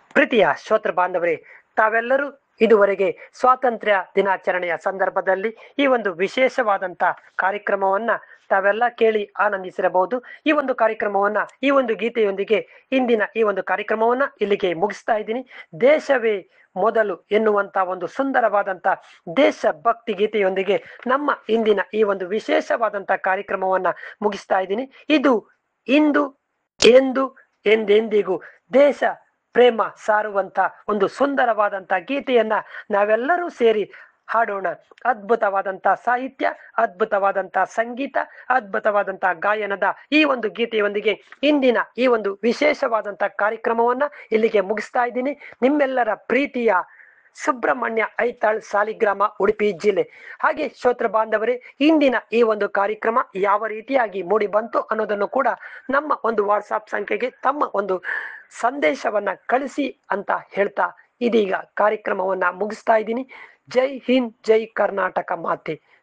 ಪ್ರೀತಿಯ ಶ್ರೋತೃ ಬಾಂಧವರೇ ತಾವೆಲ್ಲರೂ ಇದುವರೆಗೆ ಸ್ವಾತಂತ್ರ್ಯ ದಿನಾಚರಣೆಯ ಸಂದರ್ಭದಲ್ಲಿ ಈ ಒಂದು ವಿಶೇಷವಾದಂತ ಕಾರ್ಯಕ್ರಮವನ್ನ ತಾವೆಲ್ಲ ಕೇಳಿ ಆನಂದಿಸಿರಬಹುದು ಈ ಒಂದು ಕಾರ್ಯಕ್ರಮವನ್ನ ಈ ಒಂದು ಗೀತೆಯೊಂದಿಗೆ ಇಂದಿನ ಈ ಒಂದು ಕಾರ್ಯಕ್ರಮವನ್ನ ಇಲ್ಲಿಗೆ ಮುಗಿಸ್ತಾ ಇದ್ದೀನಿ ದೇಶವೇ ಮೊದಲು ಎನ್ನುವಂತ ಒಂದು ಸುಂದರವಾದಂತ ದೇಶ ಭಕ್ತಿ ಗೀತೆಯೊಂದಿಗೆ ನಮ್ಮ ಇಂದಿನ ಈ ಒಂದು ವಿಶೇಷವಾದಂತ ಕಾರ್ಯಕ್ರಮವನ್ನ ಮುಗಿಸ್ತಾ ಇದ್ದೀನಿ ಇದು ಇಂದು ಎಂದು ಎಂದೆಂದಿಗೂ ದೇಶ ಪ್ರೇಮ ಸಾರುವಂತ ಒಂದು ಸುಂದರವಾದಂತ ಗೀತೆಯನ್ನ ನಾವೆಲ್ಲರೂ ಸೇರಿ ಹಾಡೋಣ ಅದ್ಭುತವಾದಂತ ಸಾಹಿತ್ಯ ಅದ್ಭುತವಾದಂತ ಸಂಗೀತ ಅದ್ಭುತವಾದಂತ ಗಾಯನದ ಈ ಒಂದು ಗೀತೆಯೊಂದಿಗೆ ಇಂದಿನ ಈ ಒಂದು ವಿಶೇಷವಾದಂತ ಕಾರ್ಯಕ್ರಮವನ್ನ ಇಲ್ಲಿಗೆ ಮುಗಿಸ್ತಾ ಇದ್ದೀನಿ ನಿಮ್ಮೆಲ್ಲರ ಪ್ರೀತಿಯ ಸುಬ್ರಹ್ಮಣ್ಯ ಐತಾಳ್ ಸಾಲಿಗ್ರಾಮ ಉಡುಪಿ ಜಿಲ್ಲೆ ಹಾಗೆ ಶ್ರೋತ್ರ ಬಾಂಧವರೇ ಇಂದಿನ ಈ ಒಂದು ಕಾರ್ಯಕ್ರಮ ಯಾವ ರೀತಿಯಾಗಿ ಮೂಡಿ ಬಂತು ಅನ್ನೋದನ್ನು ಕೂಡ ನಮ್ಮ ಒಂದು ವಾಟ್ಸಾಪ್ ಸಂಖ್ಯೆಗೆ ತಮ್ಮ ಒಂದು ಸಂದೇಶವನ್ನ ಕಳಿಸಿ ಅಂತ ಹೇಳ್ತಾ ಇದೀಗ ಕಾರ್ಯಕ್ರಮವನ್ನ ಮುಗಿಸ್ತಾ ಇದ್ದೀನಿ ಜೈ ಹಿಂದ್ ಜೈ ಕರ್ನಾಟಕ ಮಾತೆ